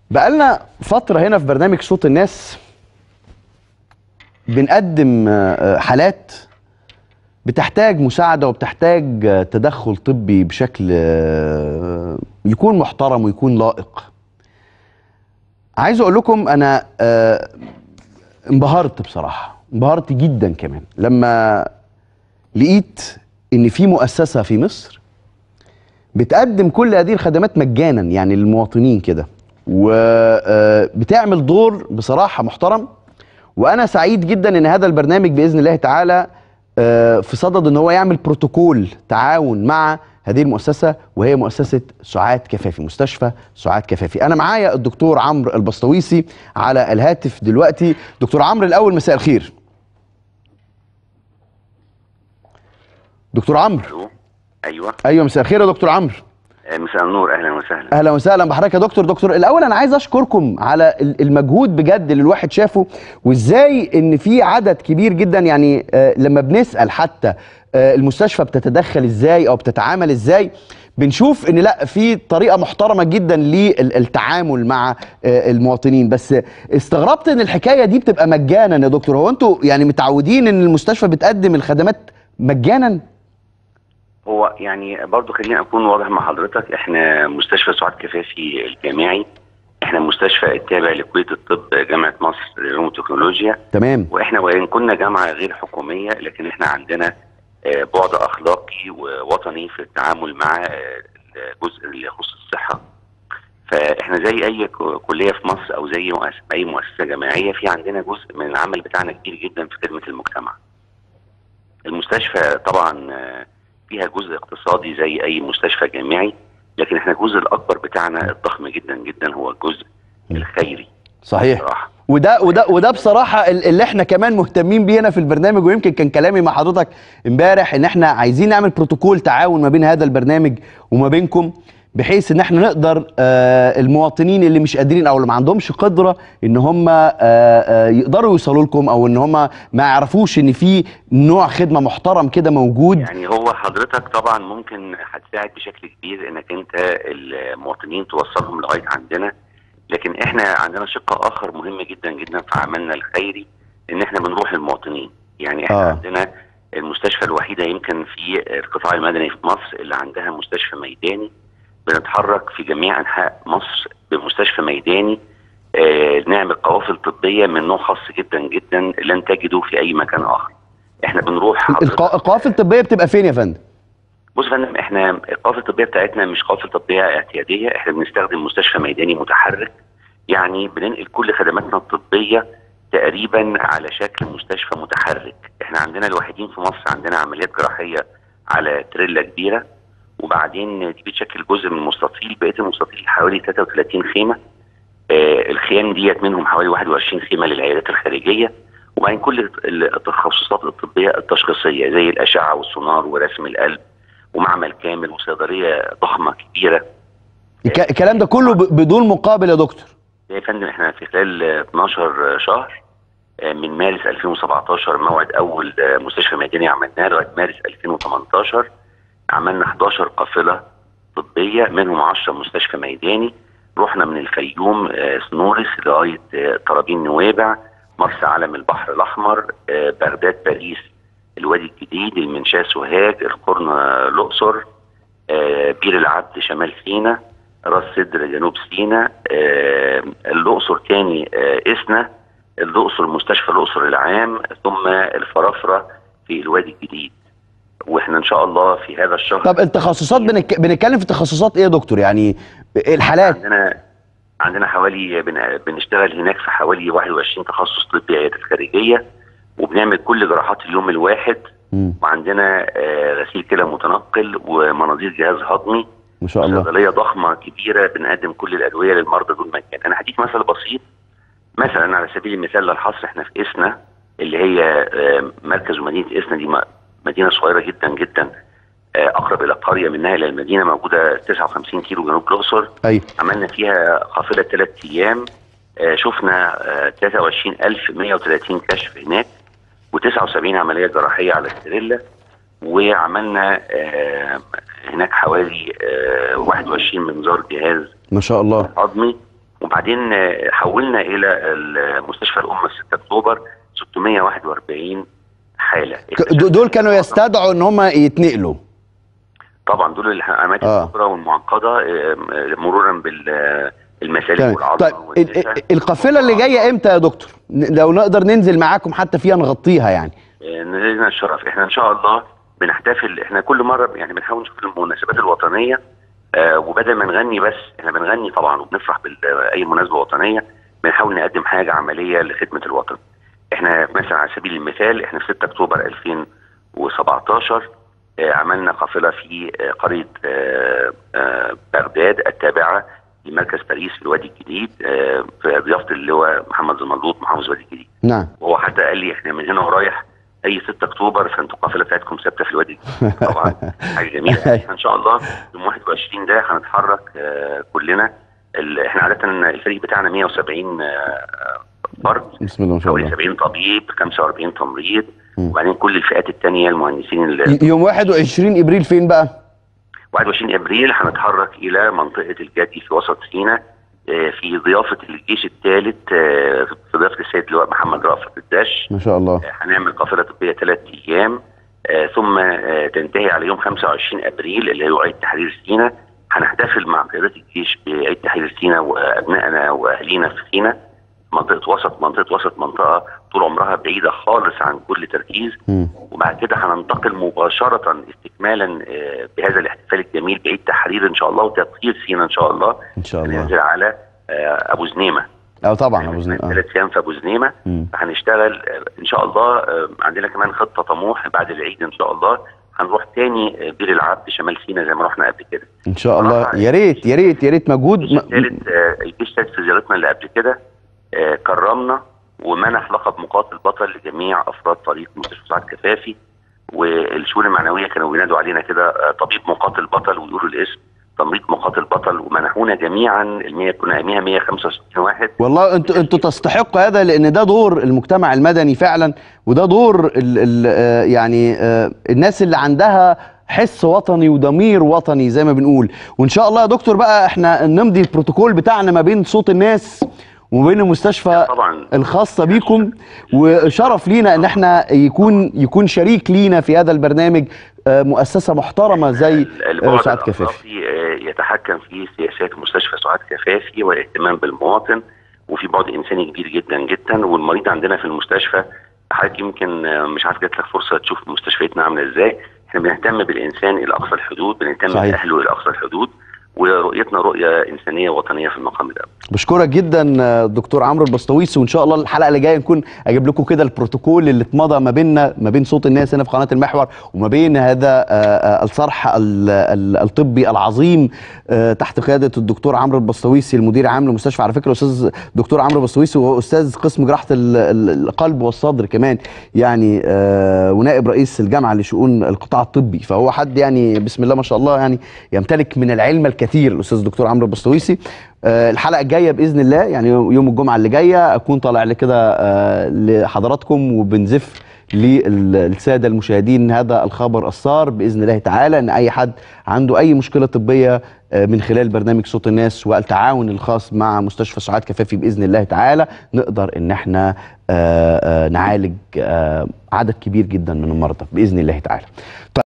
بقالنا فترة هنا في برنامج صوت الناس بنقدم آه، حالات بتحتاج مساعدة وبتحتاج آه، تدخل طبي بشكل آه، يكون محترم ويكون لائق عايز اقول لكم انا آه، انبهرت بصراحة انبهرت جدا كمان لما لقيت ان في مؤسسة في مصر بتقدم كل هذه الخدمات مجانا يعني للمواطنين كده وبتعمل دور بصراحة محترم وانا سعيد جدا ان هذا البرنامج باذن الله تعالى آه، في صدد ان هو يعمل بروتوكول تعاون مع هذه المؤسسه وهي مؤسسه سعاد كفافي مستشفى سعاد كفافي انا معايا الدكتور عمرو البسطويسي على الهاتف دلوقتي دكتور عمرو الاول مساء الخير دكتور عمرو الو ايوه ايوه مساء الخير يا دكتور عمرو آه، مساء النور اهلا وسهلا اهلا وسهلا بحضرتك يا دكتور دكتور الاول انا عايز اشكركم على ال- المجهود بجد اللي الواحد شافه وازاي ان في عدد كبير جدا يعني آه، لما بنسال حتى آه، المستشفى بتتدخل ازاي او بتتعامل ازاي بنشوف ان لا في طريقه محترمه جدا للتعامل مع آه، المواطنين بس استغربت ان الحكايه دي بتبقى مجانا يا دكتور هو انتوا يعني متعودين ان المستشفى بتقدم الخدمات مجانا هو يعني برضو خليني اكون واضح مع حضرتك احنا مستشفى سعاد كفافي الجامعي احنا مستشفى التابع لكليه الطب جامعه مصر للعلوم والتكنولوجيا تمام واحنا وان كنا جامعه غير حكوميه لكن احنا عندنا آه، بعد اخلاقي ووطني في التعامل مع آه، الجزء اللي يخص الصحه فاحنا زي اي ك- كليه في مصر او زي مؤسسه اي مؤسسه جامعيه في عندنا جزء من العمل بتاعنا كبير جدا في خدمه المجتمع. المستشفى طبعا آه، فيها جزء اقتصادي زي اي مستشفى جامعي لكن احنا الجزء الاكبر بتاعنا الضخم جدا جدا هو الجزء الخيري صحيح بصراحه. وده وده وده بصراحه ال- اللي احنا كمان مهتمين بيه هنا في البرنامج ويمكن كان كلامي مع حضرتك امبارح ان احنا عايزين نعمل بروتوكول تعاون ما بين هذا البرنامج وما بينكم بحيث ان احنا نقدر آه المواطنين اللي مش قادرين او اللي ما عندهمش قدره ان هم آه آه يقدروا يوصلوا لكم او ان هم ما يعرفوش ان في نوع خدمه محترم كده موجود يعني هو حضرتك طبعا ممكن هتساعد بشكل كبير انك انت المواطنين توصلهم لغايه عندنا لكن احنا عندنا شق اخر مهم جدا جدا في عملنا الخيري ان احنا بنروح للمواطنين يعني احنا آه. آه. عندنا المستشفى الوحيده يمكن في القطاع المدني في مصر اللي عندها مستشفى ميداني بنتحرك في جميع انحاء مصر بمستشفى ميداني آه نعمل قوافل طبيه من نوع خاص جدا جدا لن تجده في اي مكان اخر احنا بنروح حضرتك- القا- القوافل الطبيه بتبقى فين يا فندم بص يا فندم احنا القوافل الطبيه بتاعتنا مش قوافل طبيه اعتياديه احنا بنستخدم مستشفى ميداني متحرك يعني بننقل كل خدماتنا الطبيه تقريبا على شكل مستشفى متحرك احنا عندنا الوحيدين في مصر عندنا عمليات جراحيه على تريلا كبيره وبعدين دي بتشكل جزء من المستطيل بقيه المستطيل حوالي 33 خيمه آه الخيام ديت منهم حوالي 21 خيمه للعيادات الخارجيه وبعدين كل التخصصات الطبيه التشخيصيه زي الاشعه والسونار ورسم القلب ومعمل كامل وصيدليه ضخمه كبيره الك- الكلام ده كله ب- بدون مقابل يا دكتور يا فندم احنا في خلال آه، 12 شهر آه، من مارس 2017 موعد اول آه، مستشفى ميداني عملناه لغايه مارس 2018 عملنا 11 قافله طبيه منهم 10 مستشفى ميداني رحنا من الفيوم آه، سنورس لغايه آه، طرابين نويبع مرسى علم البحر الاحمر آه، بغداد باريس الوادي الجديد المنشاه سوهاج القرن آه، الاقصر آه، بير العبد شمال سينا راس سدر جنوب سينا آه، الاقصر تاني آه، اسنا الاقصر مستشفى الاقصر العام ثم الفرافره في الوادي الجديد واحنا ان شاء الله في هذا الشهر طب التخصصات بنك... بنتكلم في تخصصات ايه يا دكتور يعني الحالات عندنا عندنا حوالي بن- بنشتغل هناك في حوالي 21 تخصص طبي عيادات خارجيه وبنعمل كل جراحات اليوم الواحد مم. وعندنا آه، غسيل كلى متنقل ومناظير جهاز هضمي ما شاء الله صيدليه ضخمه كبيره بنقدم كل الادويه للمرضى دول مجانا انا هديك مثل بسيط مثلا على سبيل المثال للحصر احنا في اسنا اللي هي آه، مركز ومدينه اسنا دي م- مدينه صغيره جدا جدا آه، اقرب الى قريه منها الى المدينه موجوده 59 كيلو جنوب الاقصر ايوه عملنا فيها قافله ثلاث ايام آه، شفنا آه، 23130 كشف هناك و79 عمليه جراحيه على ستريلا وعملنا آه، هناك حوالي آه، 21 منظار جهاز ما شاء الله هضمي وبعدين آه، حولنا الى مستشفى الامه 6 اكتوبر 641 حاله ك- د- دول كانوا يستدعوا ان هم يتنقلوا طبعا دول الاماكن آه. الكبرى والمعقده آه، آه، مرورا بالمسالك تمام والعظم طيب ال- والنساء. ال- القافله اللي جايه امتى يا دكتور ن- لو نقدر ننزل معاكم حتى فيها نغطيها يعني آه، نزلنا الشرف احنا ان شاء الله بنحتفل احنا كل مره يعني بنحاول نشوف المناسبات الوطنيه آه وبدل ما نغني بس احنا بنغني طبعا وبنفرح باي مناسبه وطنيه بنحاول نقدم حاجه عمليه لخدمه الوطن. احنا مثلا على سبيل المثال احنا في 6 اكتوبر 2017 آه عملنا قافله في آه قريه آه آه بغداد التابعه لمركز باريس في الوادي الجديد آه في ضيافه اللواء محمد زملوط محافظ الوادي الجديد. نعم وهو حتى قال لي احنا من هنا ورايح اي 6 اكتوبر فانتوا القافله بتاعتكم ثابته في الوادي الجديد. طبعا حاجه جميله احنا ان شاء الله يوم 21 ده هنتحرك آه كلنا ال- احنا عاده الفريق بتاعنا 170 آه، فرد بسم الله ما شاء حوالي الله 70 طبيب 45 تمريض مم. وبعدين كل الفئات الثانيه المهندسين ال- ي- يوم 21 ابريل فين بقى 21 ابريل هنتحرك الى منطقه الجدي في وسط سيناء آه، في ضيافه الجيش الثالث في ضيافه السيد اللواء محمد رأفت الدش ما شاء الله هنعمل قافله طبيه ثلاث ايام آه ثم آه تنتهي على يوم 25 ابريل اللي هو عيد تحرير سيناء هنحتفل مع قيادات الجيش بعيد تحرير سيناء وابنائنا واهالينا في سيناء منطقه وسط منطقه وسط منطقه طول عمرها بعيده خالص عن كل تركيز مم. وبعد كده هننتقل مباشره استكمالا آه بهذا الاحتفال الجميل بعيد تحرير ان شاء الله وتطهير سيناء ان شاء الله ان شاء الله هننزل على آه ابو زنيمه اه طبعا ابو زنيق آه. ثلاث ايام في ابو زنيمه مم. هنشتغل آه، ان شاء الله آه، عندنا كمان خطه طموح بعد العيد ان شاء الله هنروح تاني آه، بير العبد شمال سيناء زي ما رحنا قبل كده ان شاء الله صراحة يا ريت يا ريت يا ريت مجهود الجيش م- الثالث آه، الجيش الثالث في زيارتنا اللي قبل كده آه، كرمنا ومنح لقب مقاتل بطل لجميع افراد فريق مستشفى سعاد كفافي والشؤون المعنويه كانوا بينادوا علينا كده آه، طبيب مقاتل بطل ويقولوا الاسم تمريض مقاتل بطل ومنحونا جميعا ال 100 كنا اياميها 165 واحد والله انتوا انتوا تستحقوا هذا لان ده دور المجتمع المدني فعلا وده دور ال ال آه يعني آه الناس اللي عندها حس وطني وضمير وطني زي ما بنقول وان شاء الله يا دكتور بقى احنا نمضي البروتوكول بتاعنا ما بين صوت الناس وما بين المستشفى طبعا الخاصة بيكم وشرف لينا ان احنا يكون يكون شريك لينا في هذا البرنامج آه، مؤسسة محترمة زي آه، البعد سعاد كفافي الأخلاقي آه، يتحكم في سياسات مستشفى سعاد كفافي والاهتمام بالمواطن وفي بعد انساني كبير جدا جدا والمريض عندنا في المستشفى حضرتك يمكن آه، مش عارف جات لك فرصه تشوف مستشفياتنا عامله ازاي احنا بنهتم بالانسان الى اقصى الحدود بنهتم صحيح. باهله الى اقصى الحدود ورؤيتنا رؤيه انسانيه وطنيه في المقام الاول بشكرك جدا آه، دكتور عمرو البسطويسي وان شاء الله الحلقه اللي جايه نكون اجيب لكم كده البروتوكول اللي اتمضى ما بيننا ما بين صوت الناس هنا في قناه المحور وما بين هذا آه، آه، الصرح ال- ال- الطبي العظيم آه، تحت قياده الدكتور عمرو البسطويسي المدير العام للمستشفى على فكره استاذ دكتور عمرو البسطويسي وهو استاذ قسم جراحه ال- ال- القلب والصدر كمان يعني آه، ونائب رئيس الجامعه لشؤون القطاع الطبي فهو حد يعني بسم الله ما شاء الله يعني يمتلك من العلم الكثير الاستاذ الدكتور عمرو البسطويسي آه، الحلقه الجايه باذن الله يعني يوم الجمعه اللي جايه اكون طالع لكده آه، لحضراتكم وبنزف للساده المشاهدين هذا الخبر السار باذن الله تعالى ان اي حد عنده اي مشكله طبيه آه، من خلال برنامج صوت الناس والتعاون الخاص مع مستشفى سعاد كفافي باذن الله تعالى نقدر ان احنا آه، آه، نعالج آه، عدد كبير جدا من المرضى باذن الله تعالى. طيب